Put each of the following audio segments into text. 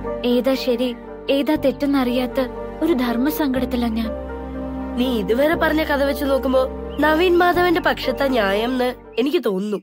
ഏതാ ശരി ഏതാ തെറ്റെന്നറിയാത്ത ഒരു ധർമ്മസങ്കടത്തിലാ ഞാൻ നീ ഇതുവരെ പറഞ്ഞ കഥ വെച്ച് നോക്കുമ്പോ നവീൻ മാധവന്റെ പക്ഷത്തെ ന്യായം എന്ന് എനിക്ക് തോന്നുന്നു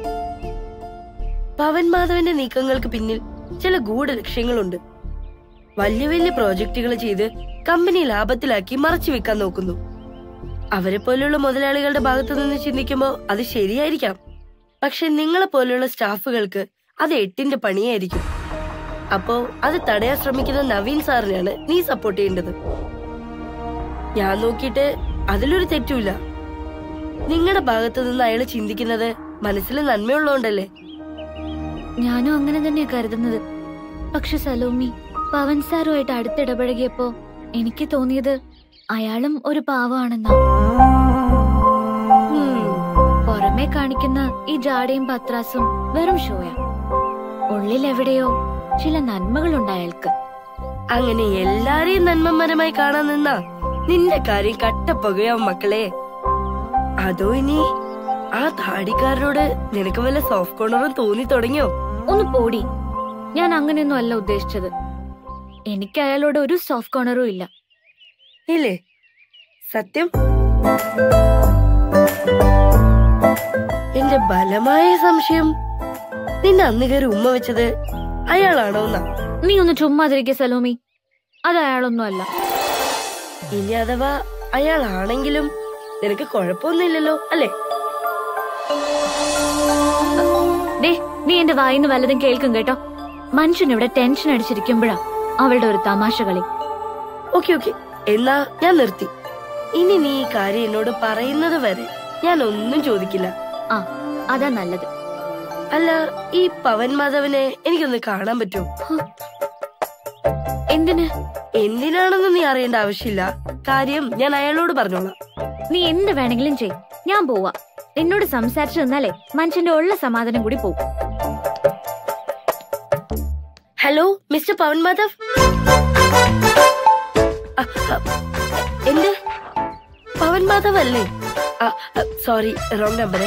പവൻ മാധവന്റെ നീക്കങ്ങൾക്ക് പിന്നിൽ ചില ഗൂഢ ലക്ഷ്യങ്ങളുണ്ട് വലിയ വലിയ പ്രോജക്റ്റുകൾ ചെയ്ത് കമ്പനി ലാഭത്തിലാക്കി മറച്ചു വെക്കാൻ നോക്കുന്നു അവരെ പോലെയുള്ള മുതലാളികളുടെ ഭാഗത്തു നിന്ന് ചിന്തിക്കുമ്പോ അത് ശരിയായിരിക്കാം പക്ഷെ നിങ്ങളെ പോലെയുള്ള സ്റ്റാഫുകൾക്ക് അത് എട്ടിന്റെ പണിയായിരിക്കും അപ്പോ അത് തടയാൻ ശ്രമിക്കുന്ന നവീൻ സാറിനെയാണ് നീ സപ്പോർട്ട് ചെയ്യേണ്ടത് ഞാൻ നോക്കിയിട്ട് അതിലൊരു തെറ്റുമില്ല നിങ്ങളുടെ ഭാഗത്തു നിന്ന് അയാൾ ചിന്തിക്കുന്നത് മനസ്സിൽ നന്മയുള്ളതുകൊണ്ടല്ലേ ഞാനും അങ്ങനെ തന്നെയാ കരുതുന്നത് പക്ഷെ സലോമി പവൻ സാറുമായിട്ട് അടുത്തിടപഴകിയപ്പോ എനിക്ക് തോന്നിയത് അയാളും ഒരു പാവമാണെന്നാ ഉം, പുറമെ കാണിക്കുന്ന ഈ ജാടയും പത്രാസും വെറും ഷോയാ ഉള്ളിലെവിടെയോ ചില നന്മകളുണ്ട് അയാൾക്ക് അങ്ങനെ എല്ലാരെയും നന്മമരമായി കാണാൻ നിന്നാ നിന്റെ കാര്യം കട്ടപ്പുകയാവും മക്കളെ അതോ ഇനി ആ താടിക്കാരനോട് നിനക്ക് വല്ല സോഫ്റ്റ് കോർണറും തോന്നി തുടങ്ങിയോ ഒന്ന് പോടി ഞാൻ അങ്ങനെയൊന്നും അല്ല ഉദ്ദേശിച്ചത് എനിക്ക് അയാളോട് ഒരു സോഫ്റ്റ് കോർണറും ഇല്ല ഇല്ലേ സത്യം എന്റെ ബലമായ സംശയം നിന്നെ അന്ന് കയറി ഉമ്മ വെച്ചത് അയാളാണോ എന്നാ നീ ഒന്ന് ചുമ്മാതിരിക്കെ സലോമി അത് അയാളൊന്നും അല്ല ഇനി അഥവാ അയാളാണെങ്കിലും നിനക്ക് കുഴപ്പമൊന്നുമില്ലല്ലോ അല്ലേ ദേ നീ എന്റെ വായിന്ന് വല്ലതും കേൾക്കും കേട്ടോ മനുഷ്യൻ ഇവിടെ ടെൻഷൻ അടിച്ചിരിക്കുമ്പോഴാ അവളുടെ ഒരു തമാശ കളി ഓക്കെ ഓക്കെ എന്നാ ഞാൻ നിർത്തി ഇനി നീ ഈ കാര്യം എന്നോട് പറയുന്നത് വരെ ഞാൻ ഒന്നും ചോദിക്കില്ല ആ അതാ നല്ലത് അല്ല ഈ പവൻ മാധവനെ എനിക്കൊന്ന് കാണാൻ പറ്റുമോ എന്തിന് എന്തിനാണെന്ന് നീ അറിയേണ്ട ആവശ്യമില്ല കാര്യം ഞാൻ അയാളോട് പറഞ്ഞോളാം നീ എന്ത് വേണമെങ്കിലും ചെയ് ഞാൻ പോവാ നിന്നോട് സംസാരിച്ചു നിന്നാലേ മനുഷ്യന്റെ ഉള്ള സമാധാനം കൂടി പോവും ഹലോ മിസ്റ്റർ പവൻ മാധവ് അ, അ, എന്ത് പവൻ മാധവ് അല്ലേ സോറി റോങ് നമ്പറേ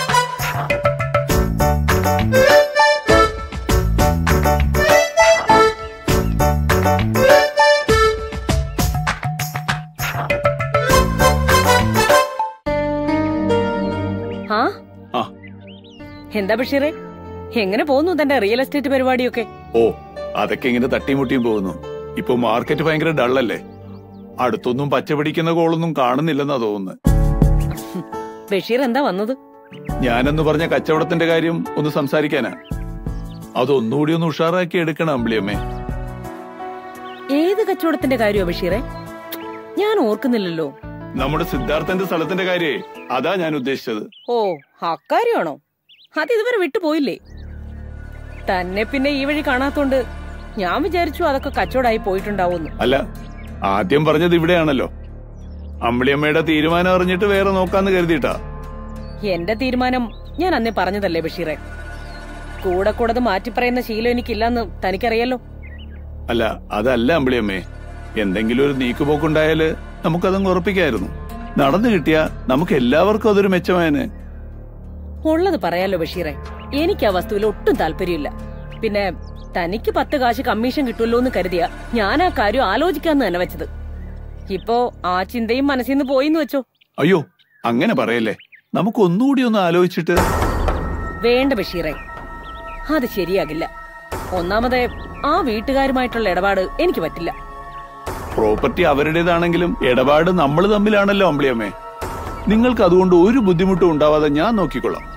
ആ ആ. എന്താ ബഷീറെ എങ്ങനെ പോകുന്നു തന്റെ റിയൽ എസ്റ്റേറ്റ് പരിപാടിയൊക്കെ ഓ അതൊക്കെ ഇങ്ങനെ തട്ടിമുട്ടിയും പോകുന്നു ഇപ്പൊ മാർക്കറ്റ് ഭയങ്കര ഡള്ളല്ലേ അടുത്തൊന്നും പച്ച പിടിക്കുന്ന കോളൊന്നും കാണുന്നില്ലെന്നാ തോന്നുന്നത് ബഷീർ എന്താ വന്നത് ഞാനെന്ന് പറഞ്ഞ കച്ചവടത്തിന്റെ കാര്യം ഒന്ന് സംസാരിക്കാനാ അതൊന്നുകൂടി ഒന്ന് ഉഷാറാക്കി എടുക്കണം അമ്പിളിയമ്മേ ഏത് കച്ചവടത്തിന്റെ കാര്യമാ ബഷീറെ ഞാൻ ഓർക്കുന്നില്ലല്ലോ നമ്മുടെ സിദ്ധാർത്ഥന്റെ സ്ഥലത്തിന്റെ കാര്യേ അതാ ഞാൻ ഉദ്ദേശിച്ചത് ഓ അക്കാര്യമാണോ അത് ഇതുവരെ വിട്ടുപോയില്ലേ തന്നെ പിന്നെ ഈ വഴി കാണാത്തോണ്ട് ഞാൻ വിചാരിച്ചു അതൊക്കെ കച്ചവടമായി പോയിട്ടുണ്ടാവുന്നു അല്ല ആദ്യം പറഞ്ഞത് ഇവിടെയാണല്ലോ അമ്പിളിയമ്മയുടെ തീരുമാനം അറിഞ്ഞിട്ട് വേറെ നോക്കാന്ന് കരുതിയിട്ടാ എന്റെ തീരുമാനം ഞാൻ അന്നേ പറഞ്ഞതല്ലേ ബഷീറെ കൂടെ കൂടത് മാറ്റി പറയുന്ന ശീലം എനിക്കില്ലെന്ന് തനിക്കറിയാലോ അല്ല അതല്ല അമ്പിളിയമ്മേ എന്തെങ്കിലും ഒരു നീക്കുപോക്കുണ്ടായാല് നമുക്കതങ്ങ് ഉറപ്പിക്കായിരുന്നു നടന്നു കിട്ടിയാ നമുക്ക് എല്ലാവർക്കും അതൊരു മെച്ചമായനെ ഉള്ളത് പറയാലോ ബഷീറെ എനിക്ക് ആ വസ്തുവിൽ ഒട്ടും താല്പര്യമില്ല പിന്നെ തനിക്ക് പത്ത് കാശ് കമ്മീഷൻ കിട്ടുമല്ലോ എന്ന് കരുതിയ ഞാൻ ആ കാര്യം ആലോചിക്കാന്ന് തന്നെ വെച്ചത് ഇപ്പോ ആ ചിന്തയും മനസ്സിൽ നിന്ന് പോയിന്ന് വെച്ചോ അയ്യോ അങ്ങനെ പറയല്ലേ നമുക്ക് ഒന്നുകൂടി ഒന്ന് ആലോചിച്ചിട്ട് വേണ്ട ബഷീറെ അത് ശരിയാകില്ല ഒന്നാമത് ആ വീട്ടുകാരുമായിട്ടുള്ള ഇടപാട് എനിക്ക് പറ്റില്ല പ്രോപ്പർട്ടി അവരുടേതാണെങ്കിലും ഇടപാട് നമ്മൾ തമ്മിലാണല്ലോ അമ്പിളിയമ്മേ നിങ്ങൾക്ക് അതുകൊണ്ട് ഒരു ബുദ്ധിമുട്ടും ഉണ്ടാവാതെ ഞാൻ നോക്കിക്കൊള്ളാം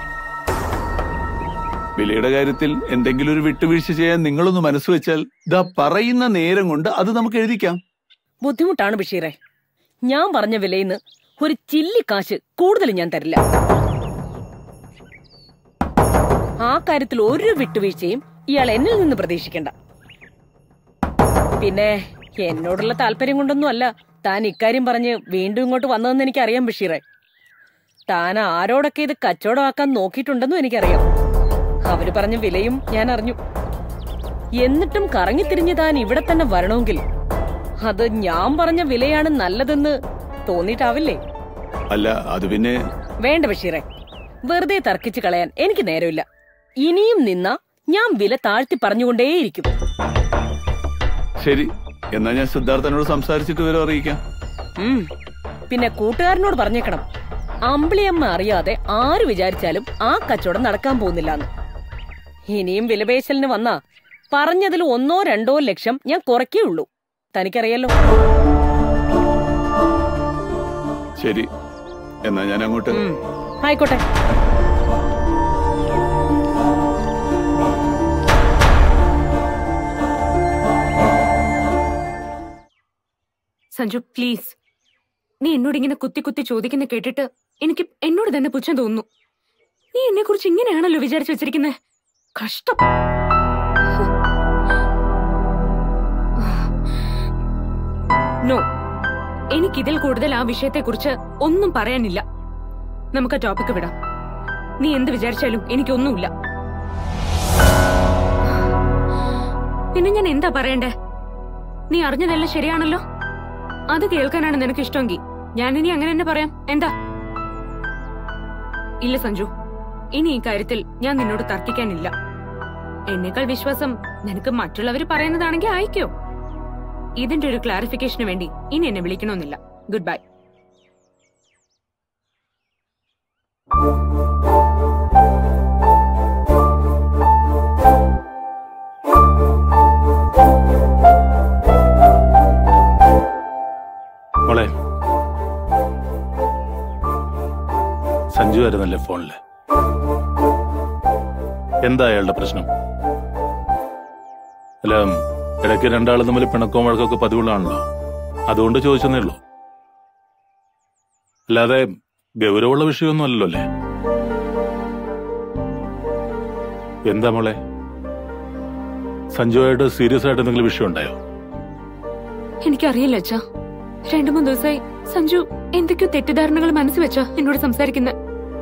വിലയുടെ കാര്യത്തിൽ എന്തെങ്കിലും ഒരു വിട്ടുവീഴ്ച ചെയ്യാൻ നിങ്ങളൊന്ന് മനസ്സ് വെച്ചാൽ ഇതാ പറയുന്ന നേരം കൊണ്ട് അത് നമുക്ക് എഴുതിക്കാം ബുദ്ധിമുട്ടാണ് ബഷീറെ ഞാൻ പറഞ്ഞ വിലയിന്ന് ഒരു ചില്ലി കാശ് കൂടുതൽ ഞാൻ തരില്ല ആ കാര്യത്തിൽ ഒരു വിട്ടുവീഴ്ചയും ഇയാൾ എന്നിൽ നിന്ന് പ്രതീക്ഷിക്കണ്ട പിന്നെ എന്നോടുള്ള താല്പര്യം കൊണ്ടൊന്നും അല്ല താൻ ഇക്കാര്യം പറഞ്ഞ് വീണ്ടും ഇങ്ങോട്ട് വന്നതെന്ന് എനിക്കറിയാം ബഷീറെ താൻ ആരോടൊക്കെ ഇത് കച്ചവടമാക്കാൻ നോക്കിയിട്ടുണ്ടെന്നും എനിക്കറിയാം അവര് പറഞ്ഞ വിലയും ഞാൻ അറിഞ്ഞു എന്നിട്ടും കറങ്ങിത്തിരിഞ്ഞ് താൻ ഇവിടെ തന്നെ വരണമെങ്കിൽ അത് ഞാൻ പറഞ്ഞ വിലയാണ് നല്ലതെന്ന് തോന്നിയിട്ടാവില്ലേ അല്ല അത് പിന്നെ വേണ്ട ബഷീറെ വെറുതെ തർക്കിച്ച് കളയാൻ എനിക്ക് നേരമില്ല ഇനിയും നിന്ന ഞാൻ വില താഴ്ത്തി പറഞ്ഞുകൊണ്ടേയിരിക്കും ശരി എന്നാ ഞാൻ സിദ്ധാർത്ഥനോട് സംസാരിച്ചിട്ട് വരെ അറിയിക്കാം ഉം. പിന്നെ കൂട്ടുകാരനോട് പറഞ്ഞേക്കണം അമ്പിളിയമ്മ അറിയാതെ ആര് വിചാരിച്ചാലും ആ കച്ചവടം നടക്കാൻ പോകുന്നില്ലാന്ന് ഇനിയും വിലപേശലിന് വന്നാ പറഞ്ഞതിൽ ഒന്നോ രണ്ടോ ലക്ഷം ഞാൻ കുറയ്ക്കേ ഉള്ളൂ തനിക്കറിയാലോ ശരി എന്നാ ഞാൻ അങ്ങോട്ട് ഉം. ആയിക്കോട്ടെ സഞ്ജു പ്ലീസ് നീ എന്നോട് ഇങ്ങനെ കുത്തി കുത്തി ചോദിക്കുന്ന കേട്ടിട്ട് എനിക്ക് എന്നോട് തന്നെ പുച്ഛം തോന്നുന്നു നീ എന്നെ കുറിച്ച് ഇങ്ങനെയാണല്ലോ വിചാരിച്ചു വെച്ചിരിക്കുന്നത് കഷ്ടം നോ എനിക്കിതിൽ കൂടുതൽ ആ വിഷയത്തെക്കുറിച്ച് ഒന്നും പറയാനില്ല നമുക്ക് ആ ടോപ്പിക്ക് വിടാം നീ എന്ത് വിചാരിച്ചാലും എനിക്കൊന്നുമില്ല പിന്നെ ഞാൻ എന്താ പറയണ്ടേ നീ അറിഞ്ഞതെല്ലാം ശരിയാണല്ലോ അത് കേൾക്കാനാണ് നിനക്ക് ഇഷ്ടമെങ്കിൽ ഞാൻ ഇനി അങ്ങനെ തന്നെ പറയാം എന്താ ഇല്ല സഞ്ജു ഇനി ഈ കാര്യത്തിൽ ഞാൻ നിന്നോട് തർക്കിക്കാനില്ല എന്നേക്കാൾ വിശ്വാസം നിനക്ക് മറ്റുള്ളവർ പറയുന്നതാണെങ്കിൽ അയക്കോ ഇതിന്റെ ഒരു ക്ലാരിഫിക്കേഷന് വേണ്ടി ഇനി എന്നെ വിളിക്കണമെന്നില്ല ഗുഡ് ബൈ മോളെ സഞ്ജു ആയിരുന്നല്ലേ ഫോണില് എന്താ അയാളുടെ പ്രശ്നം അല്ല ഇടയ്ക്ക് രണ്ടാളും തമ്മിൽ പിണക്കവും വഴക്കൊക്കെ പതിവുള്ളാണല്ലോ അതുകൊണ്ട് ചോദിച്ചെന്നേ ഉള്ളൂ അല്ലാതെ ഗൗരവമുള്ള വിഷയമൊന്നും അല്ലല്ലോ അല്ലേ എന്താ മോളെ സഞ്ജുവായിട്ട് സീരിയസ് ആയിട്ട് എന്തെങ്കിലും വിഷയം ഉണ്ടായോ എനിക്കറിയില്ല അച്ഛാ രണ്ടു മൂന്ന് ദിവസമായി സഞ്ജു എന്തൊക്കെയോ തെറ്റിദ്ധാരണകൾ മനസ്സിൽ വെച്ചാ എന്നോട് സംസാരിക്കുന്നത്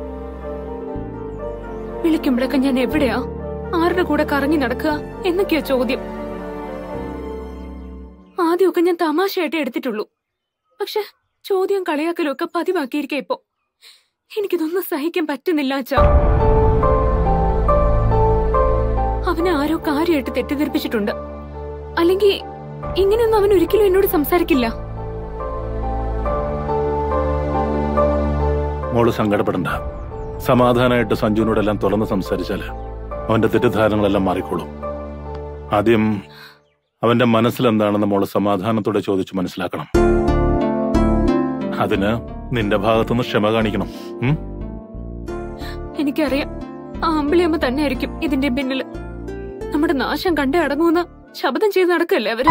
വിളിക്കുമ്പോഴൊക്കെ ഞാൻ എവിടെയാ ആരുടെ കൂടെ കറങ്ങി നടക്കുക എന്നൊക്കെയാ ചോദ്യം ആദ്യമൊക്കെ ഞാൻ തമാശയായിട്ട് എടുത്തിട്ടുള്ളൂ പക്ഷെ ചോദ്യം കളിയാക്കലും ഒക്കെ പതിവാക്കിയിരിക്കെ ഇപ്പോ എനിക്കിതൊന്നും സഹിക്കാൻ പറ്റുന്നില്ല അച്ഛാ അവനെ ആരോ കാര്യമായിട്ട് തെറ്റിദ്ധരിപ്പിച്ചിട്ടുണ്ട് അല്ലെങ്കിൽ ഇങ്ങനെയൊന്നും അവൻ ഒരിക്കലും എന്നോട് സംസാരിക്കില്ല മോള് സങ്കടപ്പെടണ്ട സമാധാനമായിട്ട് സഞ്ജുവിനോടെല്ലാം തുറന്ന് സംസാരിച്ചാല് അവന്റെ തെറ്റിദ്ധാരണകളെല്ലാം മാറിക്കോളും ആദ്യം അവന്റെ മനസ്സിലെന്താണെന്ന് മോള് സമാധാനത്തോടെ ചോദിച്ചു മനസ്സിലാക്കണം അതിന് നിന്റെ ഭാഗത്തുനിന്ന് ക്ഷമ കാണിക്കണം ഉം? എനിക്കറിയാം ആ അമ്പിളിയമ്മ തന്നെ ആയിരിക്കും ഇതിന്റെ പിന്നില് നമ്മുടെ നാശം കണ്ടേ അടങ്ങുമെന്ന് ശബ്ദം ചെയ്ത് നടക്കല്ലേ അവര്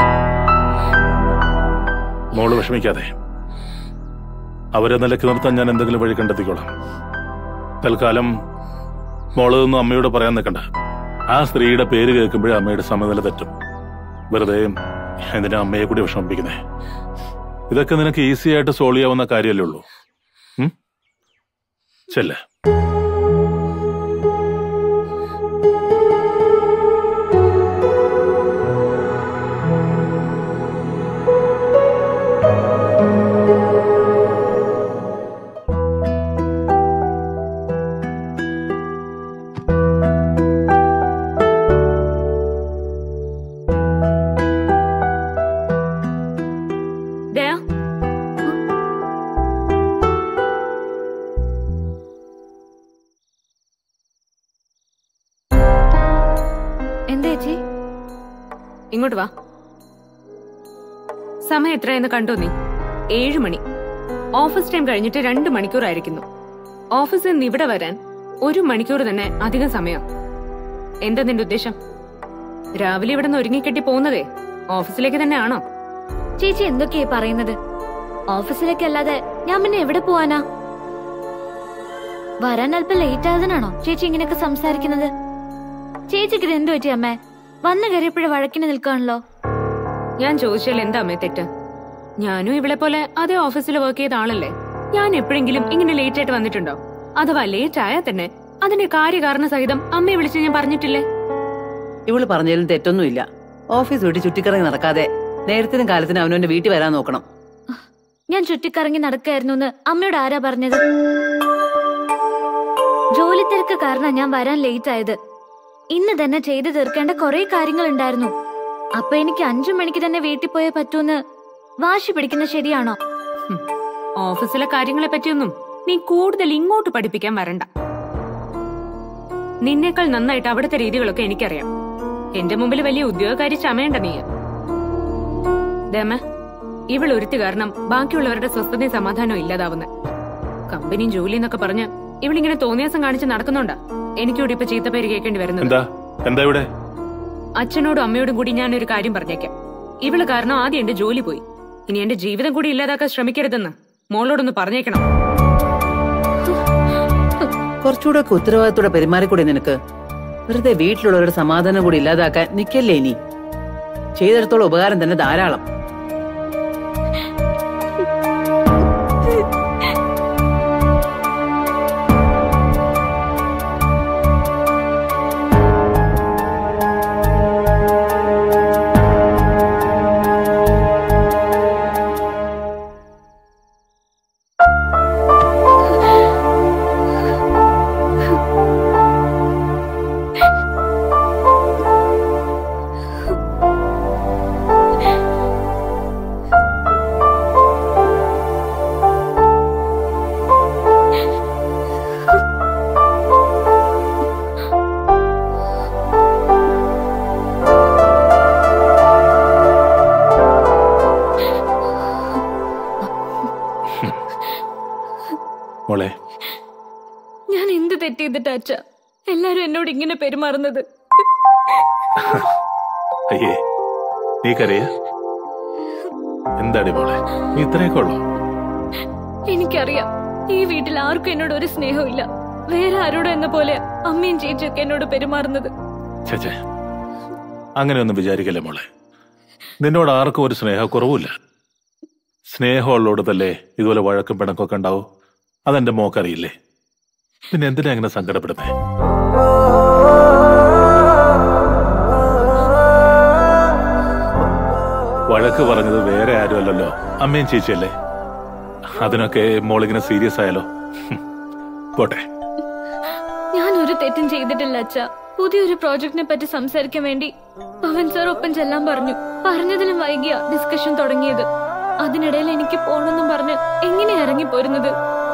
മോള് വിഷമിക്കാതെ അവരെ നിലക്ക് നിർത്താൻ ഞാൻ എന്തെങ്കിലും വഴി കണ്ടെത്തിക്കോളാം തൽക്കാലം മോള് ഒന്നും അമ്മയോട് പറയാൻ നിൽക്കണ്ട ആ സ്ത്രീയുടെ പേര് കേൾക്കുമ്പോഴേ അമ്മയുടെ സമനില തെറ്റും വെറുതെ എന്തിനാ അമ്മയെ കൂടി വിഷമിപ്പിക്കുന്നേ ഇതൊക്കെ നിനക്ക് ഈസി ആയിട്ട് സോൾവ് ചെയ്യാവുന്ന കാര്യമല്ലേ ഉള്ളൂ ഉം? ചെല്ല് ദയാ എന്താ ചേച്ചി ഇങ്ങോട്ട് വാ സമയം എത്രയെന്ന് കണ്ടോ നീ ഏഴു മണി ഓഫീസ് ടൈം കഴിഞ്ഞിട്ട് രണ്ട് മണിക്കൂർ ആയിരിക്കുന്നു ഓഫീസിൽ നിന്ന് ഇവിടെ വരാൻ ഒരു മണിക്കൂർ തന്നെ അധികം സമയം എന്താ നിന്റെ ഉദ്ദേശം രാവിലെ ഇവിടെ നിന്ന് ഒരുങ്ങിക്കെട്ടി പോകുന്നതേ ഓഫീസിലേക്ക് തന്നെ ആണോ ചേച്ചി എന്തൊക്കെയാ ഈ പറയുന്നത് ഓഫീസിലേക്ക് അല്ലാതെ ഞാൻ പിന്നെ എവിടെ പോവാനാ വരാൻ അല്പം ലേറ്റ് ആയതിനാണോ ചേച്ചി ഇങ്ങനെയൊക്കെ സംസാരിക്കുന്നത് ചേച്ചിക്ക് ഇത് എന്തു പറ്റി അമ്മേ വന്നു കയറിയപ്പോഴേ വഴക്കിന് നിൽക്കാണല്ലോ ഞാൻ ചോദിച്ചാൽ എന്താ അമ്മേ തെറ്റ് ഞാനും ഇവളെ പോലെ അതേ ഓഫീസിൽ വർക്ക് ചെയ്ത ആളല്ലേ ഞാൻ എപ്പോഴെങ്കിലും ഇങ്ങനെ ലേറ്റ് ആയിട്ട് വന്നിട്ടുണ്ടോ അഥവാ ലേറ്റ് ആയാൽ തന്നെ അതിന്റെ കാര്യകാരണ സഹിതം അമ്മയെ വിളിച്ച് ഞാൻ പറഞ്ഞിട്ടില്ലേ ഇവള് പറഞ്ഞതിലും തെറ്റൊന്നുമില്ല ഓഫീസ് വീട്ടിൽ ചുറ്റിക്കറങ്ങി നടക്കാതെ നേരത്തിനും കാലത്തിനും അവനവന്റെ വീട്ടിൽ വരാൻ നോക്കണം ഞാൻ ചുറ്റിക്കറങ്ങി നടക്കായിരുന്നു എന്ന് അമ്മയോട് ആരാ പറഞ്ഞത് ജോലി തിരക്ക് കാരണം ഞാൻ വരാൻ ലേറ്റ് ആയത് ഇന്ന് തന്നെ ചെയ്തു തീർക്കേണ്ട കുറെ കാര്യങ്ങൾ ഉണ്ടായിരുന്നു അപ്പൊ എനിക്ക് അഞ്ചു മണിക്ക് തന്നെ വീട്ടിൽ പോയേ പറ്റൂന്ന് വാശി പിടിക്കുന്ന ശരിയാണോ ഹും. ഓഫീസിലെ കാര്യങ്ങളെ പറ്റിയൊന്നും നീ കൂടുതൽ ഇങ്ങോട്ട് പഠിപ്പിക്കാൻ വരണ്ട നിന്നേക്കാൾ നന്നായിട്ട് അവിടുത്തെ രീതികളൊക്കെ എനിക്കറിയാം എന്റെ മുമ്പിൽ വലിയ ഉദ്യോഗകാരി ചമയണ്ട നീ ദേമ ഇവൾ ഒരുത്തി കാരണം ബാക്കിയുള്ളവരുടെ സ്വസ്ഥതയും സമാധാനവും ഇല്ലാതാവുന്ന കമ്പനിയും ജോലി എന്നൊക്കെ പറഞ്ഞ് ഇവളിങ്ങനെ തോന്നിയാസം കാണിച്ച് നടക്കുന്നുണ്ടാ എനിക്കൂടി ഇപ്പൊ ചീത്തപ്പേര് കേൾക്കേണ്ടി വരുന്നത് എന്താ എന്താ ഇവിടെ അച്ഛനോടും അമ്മയോടും കൂടി ഞാൻ ഒരു കാര്യം പറഞ്ഞേക്കാം ഇവള് കാരണം ആദ്യം എന്റെ ജോലി പോയി ഇനി എന്റെ ജീവിതം കൂടി ഇല്ലാതാക്കാൻ ശ്രമിക്കരുതെന്ന് മോളോടൊന്ന് പറഞ്ഞേക്കണം കുറച്ചുകൂടെ ഒക്കെ ഉത്തരവാദിത്തോടെ പെരുമാറിക്കൂടെ നിനക്ക് വെറുതെ വീട്ടിലുള്ളവരുടെ സമാധാനം കൂടി ഇല്ലാതാക്കാൻ നിക്കല്ലേ ഇനി ചെയ്തിടത്തോളം ഉപകാരം തന്നെ ധാരാളം മോളെ ഞാൻ എന്ത് തെറ്റ് ചെയ്തിട്ടാ അച്ഛ എല്ലാരും എന്നോട് ഇങ്ങനെ പെരുമാറുന്നത് അയ്യേ നീ കരയ എന്താടി മോളെ നീ ഇത്രയൊക്കെ ഉള്ളോ എനിക്കറിയാം ഈ വീട്ടിൽ ആർക്കും എന്നോട് ഒരു സ്നേഹമില്ല വേറെ ആരോടും എന്ന പോലെ അമ്മയും ചേച്ചിയൊക്കെ എന്നോട് പെരുമാറുന്നത് ചേച്ചേ അങ്ങനെയൊന്നും വിചാരിക്കല്ലേ മോളെ നിന്നോട് ആർക്കും ഒരു സ്നേഹക്കുറവുമില്ല സ്നേഹമുള്ളോടത്തല്ലേ ഇതുപോലെ വഴക്കും പിണക്കൊക്കെ ഉണ്ടാവും അതെന്റെ മോക്കറിയില്ലേ പിന്നെ എന്തിനാ അങ്ങനെ സങ്കടപ്പെടുന്നേ വഴക്ക് പറഞ്ഞത് വേറെ ആരുമല്ലല്ലോ അമ്മയും ചേച്ചിയല്ലേ അതിനൊക്കെ മോളിങ്ങനെ സീരിയസ് ആയാലോ ഹും. പോട്ടെ ഞാൻ ഒരു തെറ്റും ചെയ്തിട്ടില്ല അച്ഛ പുതിയൊരു പ്രോജക്റ്റിനെ പറ്റി സംസാരിക്കാൻ വേണ്ടി പവൻ സാർ ഒപ്പം ചെല്ലാൻ പറഞ്ഞു പറഞ്ഞതിലും വൈകിയ ഡിസ്കഷൻ തുടങ്ങിയത് അതിനിടയിൽ എനിക്ക് പോണെന്നും പറഞ്ഞ് എങ്ങനെ ഇറങ്ങിപ്പോരുന്നത്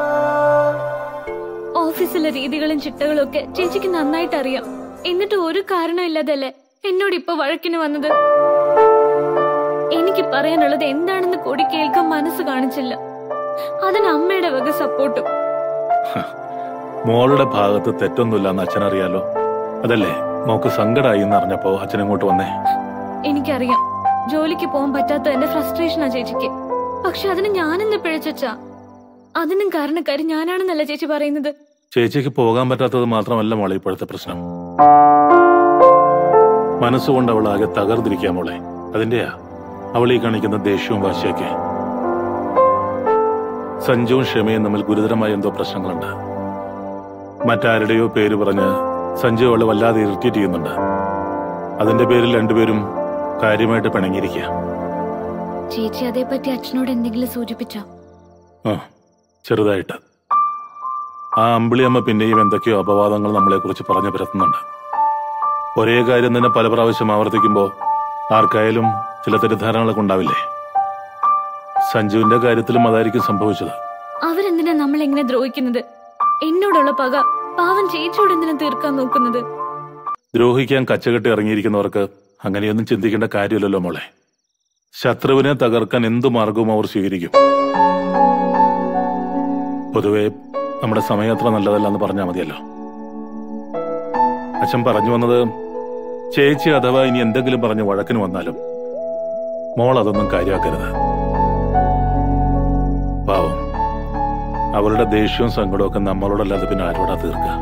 ഓഫീസിലെ രീതികളും ചിട്ടകളും ഒക്കെ ചേച്ചിക്ക് നന്നായിട്ട് അറിയാം എന്നിട്ട് ഒരു കാരണമില്ലാതല്ലേ എന്നോട് ഇപ്പൊ വഴക്കിന് വന്നത് എനിക്ക് പറയാനുള്ളത് എന്താണെന്ന് കൂടി കേൾക്കാൻ മനസ്സ് കാണിച്ചില്ല അതിന് അമ്മയുടെ വക സപ്പോർട്ടും മോളുടെ ഭാഗത്ത് തെറ്റൊന്നുമില്ലെന്ന് അച്ഛനറിയാലോ അതല്ലേ മോക്ക് സങ്കടമായി എന്ന് അറിഞ്ഞപ്പോ അച്ഛൻ ഇങ്ങോട്ട് വന്നേ എനിക്കറിയാം ജോലിക്ക് പോകാൻ പറ്റാത്ത എന്റെ ഫ്രസ്ട്രേഷനാ ചേച്ചിക്ക് പക്ഷെ അതിന് ഞാനെന്ന് പിഴച്ചാ അതിനും കാരണക്കാരി ഞാനാണെന്നല്ല ചേച്ചി പറയുന്നത് ചേച്ചിക്ക് പോകാൻ പറ്റാത്തത് മാത്രമല്ല മോളെ ഇപ്പോഴത്തെ പ്രശ്നം മനസ്സുകൊണ്ട് അവൾ ആകെ തകർന്നിരിക്കുക മോളെ അതിന്റെയാ അവൾ ഈ കാണിക്കുന്ന ദേഷ്യവും വാശിയൊക്കെ സഞ്ജുവും ക്ഷമയും തമ്മിൽ ഗുരുതരമായ എന്തോ പ്രശ്നങ്ങളുണ്ട് മറ്റാരുടെയോ പേര് പറഞ്ഞ് സഞ്ജു അവളെ വല്ലാതെ ഇറിറ്റേറ്റ് ചെയ്യുന്നുണ്ട് അതിന്റെ പേരിൽ രണ്ടുപേരും കാര്യമായിട്ട് പിണങ്ങിയിരിക്കുക ചേച്ചി അതേപ്പറ്റി അച്ഛനോട് എന്തെങ്കിലും സൂചിപ്പിച്ചോ ആ ചെറുതായിട്ട് ആ അമ്പിളിയമ്മ പിന്നെയും എന്തൊക്കെയോ അപവാദങ്ങൾ നമ്മളെ കുറിച്ച് പറഞ്ഞു പരത്തുന്നുണ്ട് ഒരേ കാര്യം തന്നെ പല പ്രാവശ്യം ആവർത്തിക്കുമ്പോൾ ആർക്കായാലും ചില തെറ്റിദ്ധാരണകളൊക്കെ ഉണ്ടാവില്ലേ സഞ്ജുവിന്റെ കാര്യത്തിലും അതായിരിക്കും സംഭവിച്ചത് അവരെന്തിനാ നമ്മൾ എങ്ങനെ ദ്രോഹിക്കുന്നത് എന്നോടുള്ള പക പാവം ചേച്ചിയോട് എന്തിനാ തീർക്കാൻ നോക്കുന്നത് ദ്രോഹിക്കാൻ കച്ചകെട്ടി ഇറങ്ങിയിരിക്കുന്നവർക്ക് അങ്ങനെയൊന്നും ചിന്തിക്കേണ്ട കാര്യമില്ലല്ലോ മോളെ ശത്രുവിനെ തകർക്കാൻ എന്തു മാർഗവും അവർ സ്വീകരിക്കും പൊതുവെ നമ്മുടെ സമയം അത്ര നല്ലതല്ല എന്ന് പറഞ്ഞാൽ മതിയല്ലോ അച്ഛൻ പറഞ്ഞു വന്നത് ചേച്ചി അഥവാ ഇനി എന്തെങ്കിലും പറഞ്ഞ് വഴക്കിന് വന്നാലും മോൾ അതൊന്നും കാര്യമാക്കരുത് പാവം അവളുടെ ദേഷ്യവും സങ്കടവും ഒക്കെ നമ്മളോടല്ലാതെ പിന്നെ ആരോടാ തീർക്കുക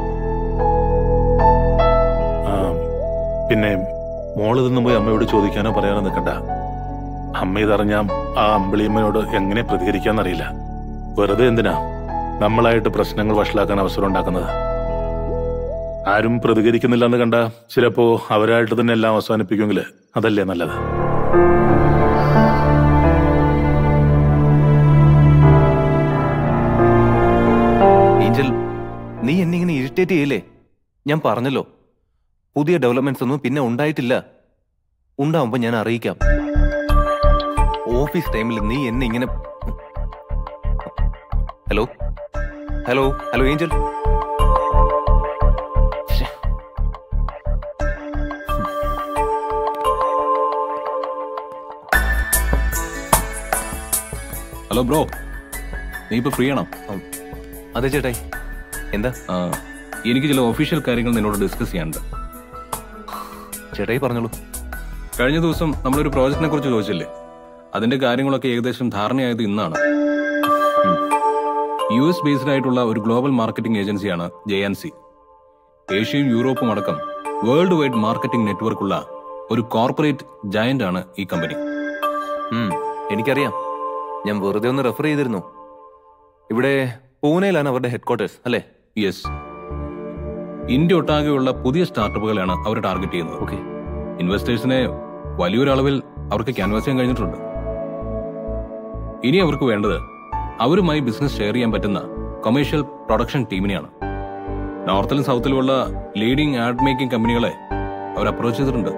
ആ, പിന്നെ മോള് ഇതൊന്നും പോയി അമ്മയോട് ചോദിക്കാനോ പറയാനോ നിൽക്കണ്ട അമ്മ ഇതറിഞ്ഞ ആ അമ്പിളിയമ്മയോട് എങ്ങനെ പ്രതികരിക്കാന്നറിയില്ല വെറുതെ എന്തിനാ നമ്മളായിട്ട് പ്രശ്നങ്ങൾ വഷളാക്കാൻ അവസരം ഉണ്ടാക്കുന്നത് ആരും പ്രതികരിക്കുന്നില്ല എന്ന് കണ്ട ചിലപ്പോ അവരായിട്ട് തന്നെ എല്ലാം അവസാനിപ്പിക്കുമെങ്കിൽ അതല്ലേ നല്ലത് ഏഞ്ചൽ നീ എന്നെ ഇങ്ങനെ ഇറിറ്റേറ്റ് ചെയ്യില്ലേ ഞാൻ പറഞ്ഞല്ലോ പുതിയ ഡെവലപ്മെന്റ്സ് ഒന്നും പിന്നെ ഉണ്ടായിട്ടില്ല ഉണ്ടാവുമ്പോ ഞാൻ അറിയിക്കാം ഓഫീസ് ടൈമിൽ നീ എന്നെ ഇങ്ങനെ ഹലോ ഹലോ ഹലോ ഏഞ്ചൽ ശ്ശെ. ഹലോ ബ്രോ നീ ഇപ്പൊ ഫ്രീ ആണോ അതെ ചേട്ടായി എന്താ ആ, എനിക്ക് ചില ഒഫീഷ്യൽ കാര്യങ്ങൾ നിന്നോട് ഡിസ്കസ് ചെയ്യാനുണ്ട് ചേട്ടായി പറഞ്ഞോളൂ കഴിഞ്ഞ ദിവസം നമ്മളൊരു പ്രോജക്റ്റിനെ കുറിച്ച് ചോദിച്ചില്ലേ അതിന്റെ കാര്യങ്ങളൊക്കെ ഏകദേശം ധാരണയായത് ഇന്നാണ് യു എസ് ബേസ്ഡ് ആയിട്ടുള്ള ഒരു ഗ്ലോബൽ മാർക്കറ്റിംഗ് ഏജൻസിയാണ് ജെ എൻ സി ഏഷ്യയും യൂറോപ്പും അടക്കം വേൾഡ് വൈഡ് മാർക്കറ്റിംഗ് നെറ്റ്വർക്കുള്ള ഒരു കോർപ്പറേറ്റ് ജയന്റ് ആണ് ഈ കമ്പനി ഉം, എനിക്കറിയാം ഞാൻ വെറുതെ ഒന്ന് റെഫർ ചെയ്തിരുന്നു ഇവിടെ പൂനെയിലാണ് അവരുടെ ഹെഡ്ക്വാർട്ടേഴ്സ് അല്ലേ യെസ് ഇന്ത്യ ഒട്ടാകെയുള്ള പുതിയ സ്റ്റാർട്ടപ്പുകളാണ് അവർ ടാർഗറ്റ് ചെയ്യുന്നത് ഓക്കെ ഇൻവെസ്റ്റേഴ്സിനെ വലിയൊരളവിൽ അവർക്ക് ക്യാൻവാസ് ചെയ്യാൻ കഴിഞ്ഞിട്ടുണ്ട് ഇനി അവർക്ക് വേണ്ടത് അവരുമായി ബിസിനസ് ഷെയർ ചെയ്യാൻ പറ്റുന്ന കൊമേഴ്ഷ്യൽ പ്രൊഡക്ഷൻ ടീമിനെയാണ് നോർത്തിലും സൗത്തിലുമുള്ള ലീഡിംഗ് ആഡ് മേക്കിംഗ് കമ്പനികളെ അവർ അപ്രോച്ച് ചെയ്തിട്ടുണ്ട്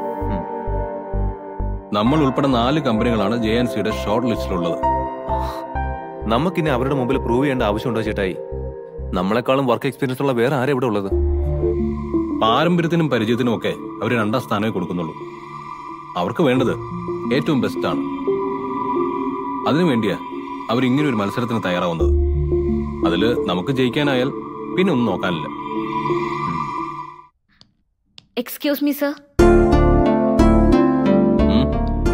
നമ്മൾ ഉൾപ്പെടെ നാല് കമ്പനികളാണ് ജെ എൻ സിയുടെ ഷോർട്ട് ലിസ്റ്റിലുള്ളത് നമുക്കിനി അവരുടെ മുമ്പിൽ പ്രൂവ് ചെയ്യേണ്ട ആവശ്യമുണ്ടോ ചേട്ടായി നമ്മളെക്കാളും വർക്ക് എക്സ്പീരിയൻസ് ഉള്ള വേറെ ആരും ഇവിടെ ഉള്ളത് പാരമ്പര്യത്തിനും പരിചയത്തിനും ഒക്കെ അവർ രണ്ടാം സ്ഥാനമേ കൊടുക്കുന്നുള്ളൂ അവർക്ക് വേണ്ടത് ഏറ്റവും ബെസ്റ്റ് ആണ് അതിനുവേണ്ടിയാ അവർ ഇങ്ങനെ ഒരു മത്സരത്തിന് തയ്യാറാവുന്നത് അതില് നമുക്ക് ജയിക്കാനായാൽ പിന്നെ ഒന്നും നോക്കാനില്ല എക്സ്ക്യൂസ് മീ സർ ഉം.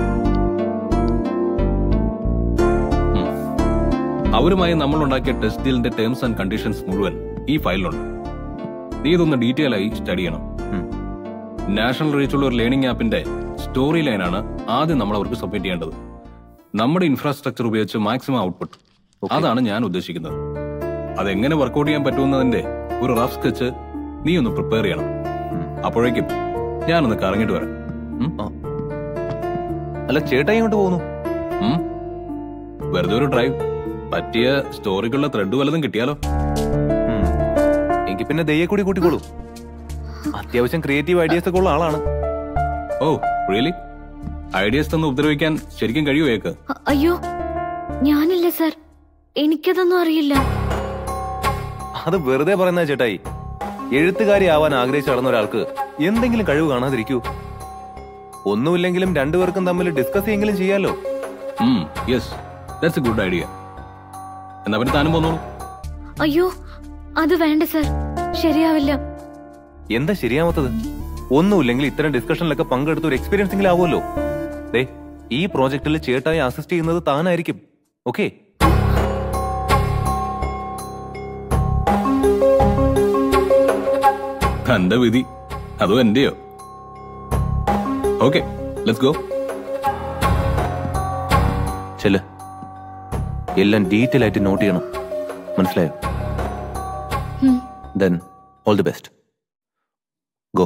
ഉം. അവരുമായി നമ്മൾ ഉണ്ടാക്കിയ ടെസ്റ്റ് ഡീലിന്റെ ടേംസ് ആൻഡ് കണ്ടീഷൻസ് മുഴുവൻ ഈ ഫയലിലുണ്ട് നീ ഇതൊന്ന് ഡീറ്റെയിൽ ആയി സ്റ്റഡി ചെയ്യണം ഉം. നാഷണൽ റീച്ചുള്ള ഒരു ലേണിംഗ് ആപ്പിന്റെ സ്റ്റോറി ലൈനാണ് ആദ്യം നമ്മൾ അവർക്ക് സബ്മിറ്റ് ചെയ്യേണ്ടത് നമ്മുടെ ഇൻഫ്രാസ്ട്രക്ചർ ഉപയോഗിച്ച് മാക്സിമം ഔട്ട്പുട്ട് അതാണ് ഞാൻ ഉദ്ദേശിക്കുന്നത് അതെങ്ങനെ വർക്കൗട്ട് ചെയ്യാൻ പറ്റുമെന്നതിന്റെ ഒരു റഫ് സ്കെച്ച് നീ ഒന്ന് പ്രിപ്പയർ ചെയ്യണം അപ്പോഴേക്കും ഞാനൊന്ന് കറങ്ങിട്ട് വരാം ഉം? അല്ല ചേട്ടായി ഇങ്ങോട്ട് പോകുന്നു ഉം? വെറുതെ ഒരു ഡ്രൈവ് പറ്റിയ സ്റ്റോറിക്കുള്ള ത്രെഡ് വല്ലതും കിട്ടിയാലോ ഉം. എങ്കിൽ പിന്നെ ദയ്യെ കൂടി കൂട്ടിക്കോളൂ അത്യാവശ്യം ക്രിയേറ്റീവ് ഐഡിയാസ് ഒക്കെ ഉള്ള ആളാണ് ഓ റിയലി ഐഡിയസ് തന്ന് ഉപദ്രവിക്കാൻ ശരിക്കും കഴിയുമോ ഏക്ക് അ- അയ്യോ ഞാനില്ല സർ എനിക്കതൊന്നും അറിയില്ല അത് വെറുതെ പറയുന്ന ചേട്ടായി എഴുത്തുകാരി ആവാൻ ആഗ്രഹിച്ചു നടന്ന ഒരാൾക്ക് എന്തെങ്കിലും കഴിവ് കാണാതിരിക്കൂ ഒന്നുമില്ലെങ്കിലും രണ്ടുപേർക്കും തമ്മിൽ ഡിസ്കസ് ചെയ്യെങ്കിലും ചെയ്യാലോ yes that's a good idea എന്നാ പിന്നെ താനും പോന്നോളൂ അയ്യോ അത് വേണ്ട സർ ശരിയാവില്ല എന്താ ശരിയാവാത്തത് ഒന്നുമില്ലെങ്കിൽ ഇത്തരം ഡിസ്കഷനിലൊക്കെ പങ്കെടുത്ത ഒരു എക്സ്പീരിയൻസ് എങ്കിലും ആവുമല്ലോ ദേ ഈ പ്രോജക്റ്റിൽ ചേട്ടായി അസിസ്റ്റ് ചെയ്യുന്നത് താനായിരിക്കും ഓക്കെ തന്റെ വിധി അതോ എന്റെയോ ഓക്കെ ലെറ്റ്സ് ഗോ ചെല്ല് എല്ലാം ഡീറ്റെയിൽ ആയിട്ട് നോട്ട് ചെയ്യണം മനസ്സിലായോ ഉം. Then all the best go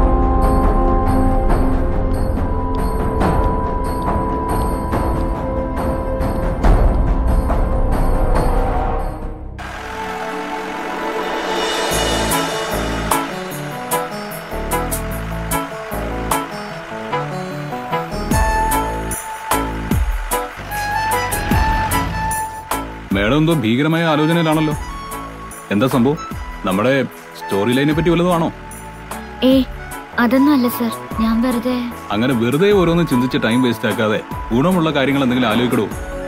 madam എന്തോ ഭീകരമായ ആലോചനയിലാണല്ലോ എന്താ സംഭവം നമ്മുടെ സ്റ്റോറി ലൈനെ പറ്റി വല്ലതും ആണോ ഏ അതൊന്നും അല്ല സർ ഞാൻ വെറുതെ അങ്ങനെ വെറുതെ ഓരോന്ന് ചിന്തിച്ച് ടൈം വേസ്റ്റ് ആക്കാതെ ഗുണമുള്ള കാര്യങ്ങൾ എന്തെങ്കിലും ആലോചിക്കടോ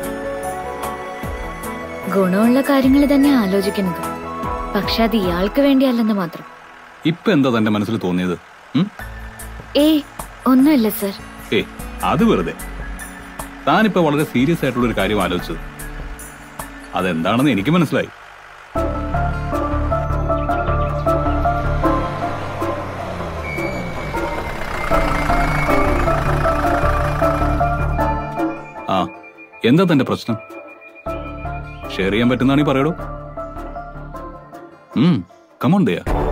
ഗുണമുള്ള കാര്യങ്ങൾ തന്നെ ആലോചിക്കുന്നത് പക്ഷെ അത് ഇയാൾക്ക് വേണ്ടിയല്ലെന്ന് മാത്രം ഇപ്പൊ എന്താ തന്റെ മനസ്സിൽ തോന്നിയത് ഉം? ഏ ഒന്നുമില്ല സർ ഏ അത് വെറുതെ താനിപ്പോ വളരെ സീരിയസ് ആയിട്ടുള്ള ഒരു കാര്യം ആലോചിച്ചത് അതെന്താണെന്ന് എനിക്ക് മനസ്സിലായി ആ എന്താ തന്റെ പ്രശ്നം ഷെയർ ചെയ്യാൻ പറ്റുന്നതാണീ പറയടോ ഉം കമോൺ ദയാ